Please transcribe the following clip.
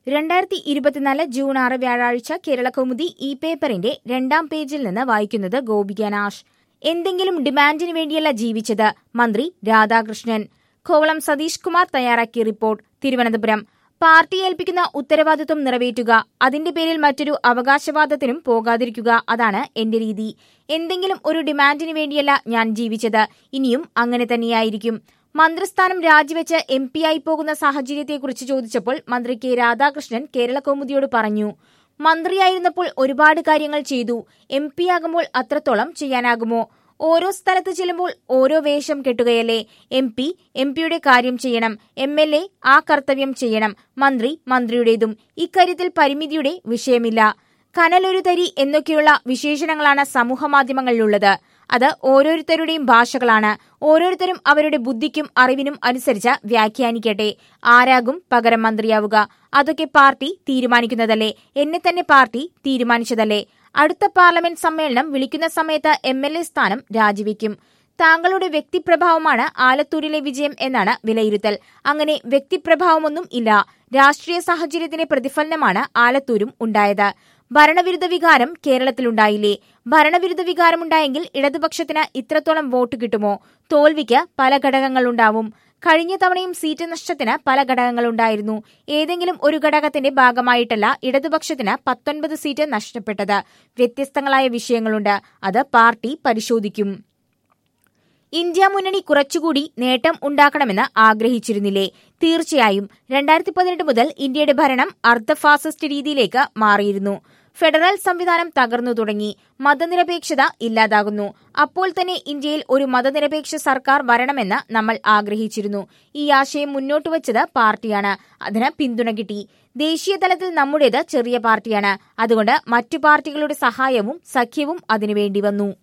രണ്ടായിരത്തി ഇരുപത്തിനാല് ജൂൺ ആറ് വ്യാഴാഴ്ച കേരള കൗമുദി ഈ പേപ്പറിന്റെ രണ്ടാം പേജിൽ നിന്ന് വായിക്കുന്നത് ഗോപിക നാഷ് എന്തെങ്കിലും ഡിമാൻഡിന് വേണ്ടിയല്ല ജീവിച്ചത് മന്ത്രി രാധാകൃഷ്ണൻ കോവളം സതീഷ് കുമാർ തയ്യാറാക്കിയ റിപ്പോർട്ട് തിരുവനന്തപുരം പാർട്ടി ഏൽപ്പിക്കുന്ന ഉത്തരവാദിത്വം നിറവേറ്റുക അതിന്റെ പേരിൽ മറ്റൊരു അവകാശവാദത്തിനും പോകാതിരിക്കുക അതാണ് എന്റെ രീതി എന്തെങ്കിലും ഒരു ഡിമാൻഡിന് വേണ്ടിയല്ല ഞാൻ ജീവിച്ചത് ഇനിയും അങ്ങനെ തന്നെയായിരിക്കും മന്ത്രിസ്ഥാനം രാജിവെച്ച് എം പി ആയി പോകുന്ന സാഹചര്യത്തെക്കുറിച്ച് ചോദിച്ചപ്പോൾ മന്ത്രി കെ രാധാകൃഷ്ണൻ കേരള കൗമുദിയോട് പറഞ്ഞു മന്ത്രിയായിരുന്നപ്പോൾ ഒരുപാട് കാര്യങ്ങൾ ചെയ്തു എം പി ആകുമ്പോൾ അത്രത്തോളം ചെയ്യാനാകുമോ ഓരോ സ്ഥലത്ത് ചെല്ലുമ്പോൾ ഓരോ വേഷം കെട്ടുകയല്ലേ എം പി എം പിയുടെ കാര്യം ചെയ്യണം എം എൽ എ ആ കർത്തവ്യം ചെയ്യണം മന്ത്രി മന്ത്രിയുടേതും ഇക്കാര്യത്തിൽ പരിമിതിയുടെ വിഷയമില്ല കനലൊരു തരി എന്നൊക്കെയുള്ള വിശേഷണങ്ങളാണ് സമൂഹമാധ്യമങ്ങളിലുള്ളത് അത് ഓരോരുത്തരുടെയും ഭാഷകളാണ് ഓരോരുത്തരും അവരുടെ ബുദ്ധിക്കും അറിവിനും അനുസരിച്ച് വ്യാഖ്യാനിക്കട്ടെ ആരാകും പകരം മന്ത്രിയാവുക അതൊക്കെ പാർട്ടി തീരുമാനിക്കുന്നതല്ലേ എന്നെ തന്നെ പാർട്ടി തീരുമാനിച്ചതല്ലേ അടുത്ത പാർലമെന്റ് സമ്മേളനം വിളിക്കുന്ന സമയത്ത് എം എൽ എ സ്ഥാനം രാജിവെക്കും താങ്കളുടെ വ്യക്തിപ്രഭാവമാണ് ആലത്തൂരിലെ വിജയം എന്നാണ് വിലയിരുത്തൽ അങ്ങനെ വ്യക്തിപ്രഭാവമൊന്നും ഇല്ല രാഷ്ട്രീയ സാഹചര്യത്തിന്റെ പ്രതിഫലനമാണ് ആലത്തൂരും ഉണ്ടായത് ഭരണവിരുദ്ധ വികാരം കേരളത്തിലുണ്ടായില്ലേ ഭരണവിരുദ്ധ വികാരമുണ്ടായെങ്കിൽ ഇടതുപക്ഷത്തിന് ഇത്രത്തോളം വോട്ട് കിട്ടുമോ തോൽവിക്ക് പല ഘടകങ്ങളുണ്ടാവും കഴിഞ്ഞ തവണയും സീറ്റ് നഷ്ടത്തിന് പല ഘടകങ്ങളുണ്ടായിരുന്നു ഏതെങ്കിലും ഒരു ഘടകത്തിന്റെ ഭാഗമായിട്ടല്ല ഇടതുപക്ഷത്തിന് പത്തൊൻപത് സീറ്റ് നഷ്ടപ്പെട്ടത് വ്യത്യസ്തങ്ങളായ വിഷയങ്ങളുണ്ട് അത് പാർട്ടി പരിശോധിക്കും ഇന്ത്യ മുന്നണി കുറച്ചുകൂടി നേട്ടം ഉണ്ടാക്കണമെന്ന് ആഗ്രഹിച്ചിരുന്നില്ലേ തീർച്ചയായും രണ്ടായിരത്തി പതിനെട്ട് മുതൽ ഇന്ത്യയുടെ ഭരണം അർദ്ധ ഫാസിസ്റ്റ് രീതിയിലേക്ക് മാറിയിരുന്നു ഫെഡറൽ സംവിധാനം തകർന്നു തുടങ്ങി മതനിരപേക്ഷത ഇല്ലാതാകുന്നു അപ്പോൾ തന്നെ ഇന്ത്യയിൽ ഒരു മതനിരപേക്ഷ സർക്കാർ വരണമെന്ന് നമ്മൾ ആഗ്രഹിച്ചിരുന്നു ഈ ആശയം മുന്നോട്ട് വച്ചത് പാർട്ടിയാണ് അതിന് പിന്തുണ കിട്ടി ദേശീയ തലത്തിൽ നമ്മുടേത് ചെറിയ പാർട്ടിയാണ് അതുകൊണ്ട് മറ്റു പാർട്ടികളുടെ സഹായവും സഖ്യവും അതിനുവേണ്ടി വന്നു